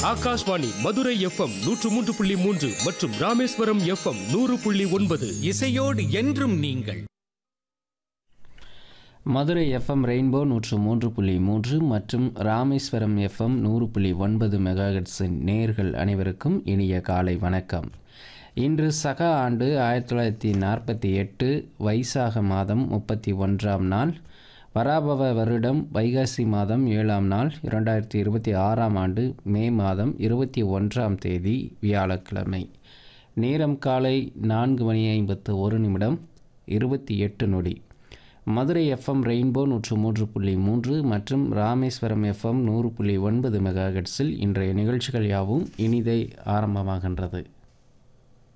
Akashvani Madurai FM நூற்று மூன்று புள்ளி மூன்று மற்றும் ராமேஸ்வரம் எஃப்எம் நூறு புள்ளி ஒன்பது இசையோடு என்றும் நீங்கள் மதுரை எஃப்எம் ரெயின்போ நூற்று மூன்று புள்ளி மூன்று மற்றும் ராமேஸ்வரம் எஃப்எம் நூறு புள்ளி ஒன்பது மெகாஹெட்ஸின் நேர்கள் அனைவருக்கும் இனிய காலை வணக்கம் இன்று சக ஆண்டு ஆயிரத்தி தொள்ளாயிரத்தி நாற்பத்தி எட்டு வைசாக மாதம் முப்பத்தி ஒன்றாம் நாள் வராபவ வருடம் வைகாசி மாதம் ஏழாம் நாள் இரண்டாயிரத்தி இருபத்தி ஆறாம் ஆண்டு மே மாதம் இருபத்தி ஒன்றாம் தேதி வியாழக்கிழமை நேரம் காலை நான்கு மணி ஐம்பத்து ஒரு நிமிடம் இருபத்தி எட்டு நொடி மதுரை எஃப்எம் ரெயின்போ நூற்று மூன்று புள்ளி மூன்று மற்றும் ராமேஸ்வரம் எஃப்எம் நூறு புள்ளி ஒன்பது மெகாஹெட்ஸில் இன்றைய நிகழ்ச்சிகள் யாவும் இனிதை ஆரம்பமாகின்றது